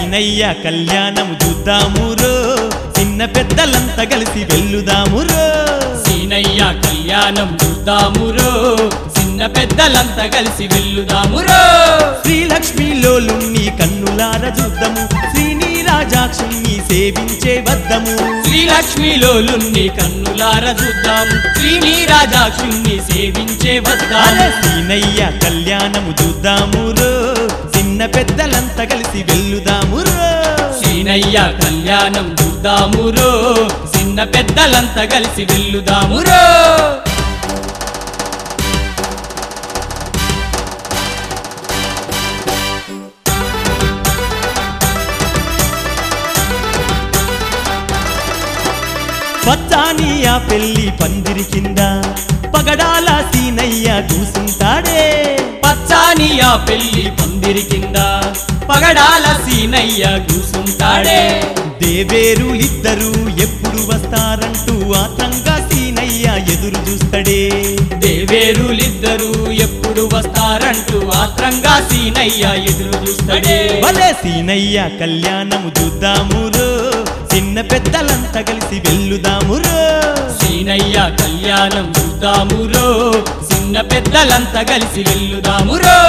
సీనయ్య కళ్యాణం చూద్దామురో చిన్న పెద్దలంతా కలిసి వెళ్ళుదామురో సీనయ్య కళ్యాణం చూద్దామురో చిన్న పెద్దలంతా కలిసి వెళ్ళుదామురో శ్రీలక్ష్మిలోలుణ్ణి కన్నులార చూద్దాము శ్రీనీరాజాక్షుణ్ణి సేవించే వద్దము శ్రీలక్ష్మిలోలుణ్ణి కన్నులార చూద్దాము శ్రీనీరాజాక్షుణ్ణి సేవించే వద్దాము అరే సీనయ్య కళ్యాణము చూద్దామురో చిన్న పెద్దలంతా కలిసి వెళ్ళుదామురో సీనయ్య కళ్యాణం చూద్దామురో చిన్న పెద్దలంతా కలిసి వెళ్ళుదామురో పచ్చాని ఆ పెళ్లి పందిరి కింద పగడాల సీనయ్య కూసుంటాడే పచ్చాని ఆ పెళ్లి పందిరి కింద పగడాల సీనయ్య కూసుంటాడే దేవేరు ఇద్దరు ఎప్పుడు వస్తారంటూ ఆత్రంగా సీనయ్య ఎదురు చూస్తాడే దేవేరులిద్దరూ ఎప్పుడు వస్తారంటూ ఆత్రంగా సీనయ్య ఎదురు చూస్తాడే భలే సీనయ్య కళ్యాణము చూద్దామురో చిన్న పెద్దలంతా కలిసి వెళ్ళుదామురో సీనయ్య కళ్యాణం చూద్దామురో చిన్న పెద్దలంతా కలిసి వెళ్ళుదామురో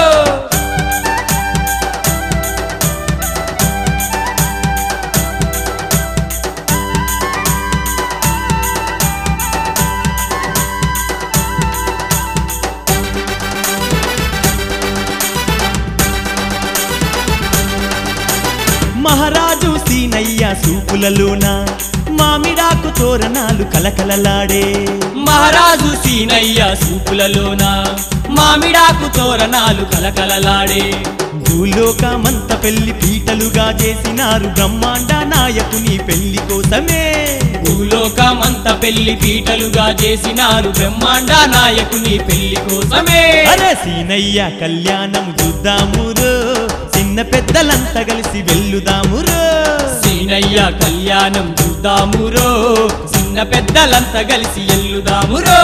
మహారాజు సీనయ్య సూపులలోన మామిడాకు తోరణాలు కలకలలాడే మహారాజు సీనయ్య సూపులలోన మామిడాకు తోరణాలు కలకలలాడే భూలోకమంత పెళ్లి పీటలుగా చేసినారు బ్రహ్మాండ నాయకుని పెళ్లి కోసమే భూలోకమంత పెళ్లి పీటలుగా చేసినారు బ్రహ్మాండ నాయకుని పెళ్లి కోసమే అరే సీనయ్య కళ్యాణం చూద్దామురో చిన్న పెద్దలంతా కలిసి వెళ్ళుదామురో సీనయ్య కళ్యాణం చూద్దామురో చిన్న పెద్దలంతా కలిసి ఎల్లుదామురో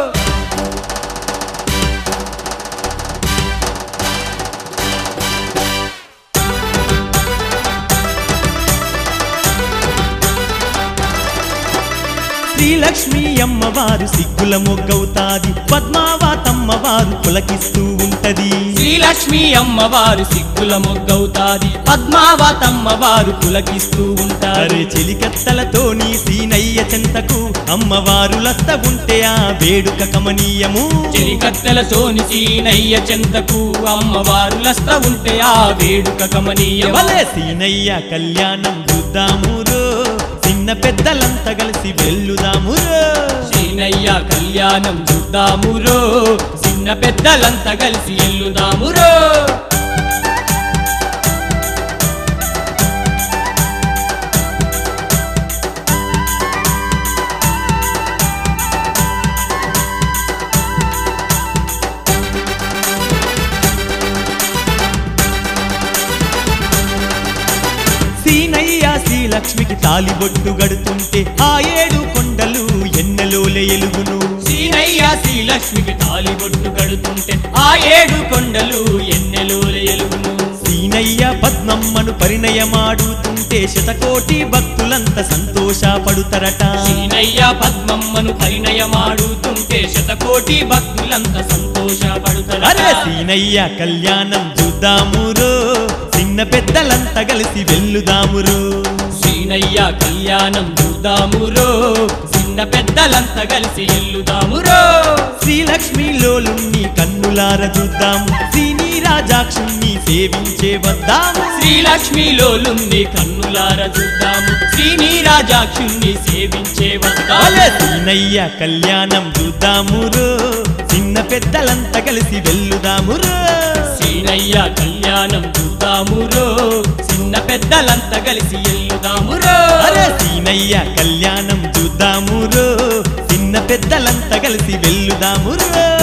శ్రీలక్ష్మి అమ్మవారు సిగ్గుల మొగ్గవుతాది పద్మావతమ్మవారు పులకిస్తూ ఉంటది శ్రీలక్ష్మి అమ్మవారు సిగ్గుల మొగ్గవుతాది పద్మావతమ్మవారు పులకిస్తూ ఉంటారు అరే చెలికత్తలతోని సీనయ్య చెంతకు అమ్మవారు లస్త ఉంటే ఆ వేడుక కమనీయము చెలికత్తెలతోని సీనయ్య చెంతకు అమ్మవారు లస్త ఉంటే ఆ వేడుక కమనీయ భలే సీనయ్య కళ్యాణం చూద్దామురో చిన్న పెద్దలంతా కలిసి వెళ్ళుదామురో సీనయ్య కళ్యాణం చూద్దామురో చిన్న పెద్దలంతా కలిసి ఎల్లుదామురో సీనయ్య శ్రీలక్ష్మికి తాలిబొట్టు గడుతుంటే ఆ ఏడు కొండలు ఎన్నెలోలే ఎలుగును సీనయ్య శ్రీలక్ష్మికి తాలిబొట్టు కడుతుంటే ఆ ఏడు కొండలు ఎన్నెలూల ఎలుగును సీనయ్య పద్మమ్మను పరిణయమాడుతుంటే శతకోటి భక్తులంతా సంతోషపడుతరట సీనయ్య పద్మమ్మను పరిణయమాడుతుంటే శతకోటి భక్తులంతా అరే సంతోషపడుతారు సీనయ్య కళ్యాణం చూద్దామురో చిన్న పెద్దలంతా కలిసి వెళ్ళుదామురో సీనయ్య కళ్యాణం చూద్దామురో చిన్న పెద్దలంతా కలిసి ఎల్లుదామురో శ్రీలక్ష్మిలోలుణ్ణి కన్నులార చూద్దాం శ్రీనీరాజాక్షుణ్ణి సేవించే వద్దాము శ్రీలక్ష్మిలోలుంది కన్నులార చూద్దాము శ్రీనీరాజాక్షుణ్ణి సేవించే వద్దాము అలే సీనయ్య కళ్యాణం చూద్దామురో చిన్న పెద్దలంతా కలిసి వెళ్ళుదామురో సీనయ్య కళ్యాణం చూద్దామురో చిన్న పెద్దలంతా కలిసి ఎల్లుదామురో అరే సీనయ్య కళ్యాణం చూద్దామురో చిన్న పెద్దలంతా కలిసి వెళ్ళుదామురో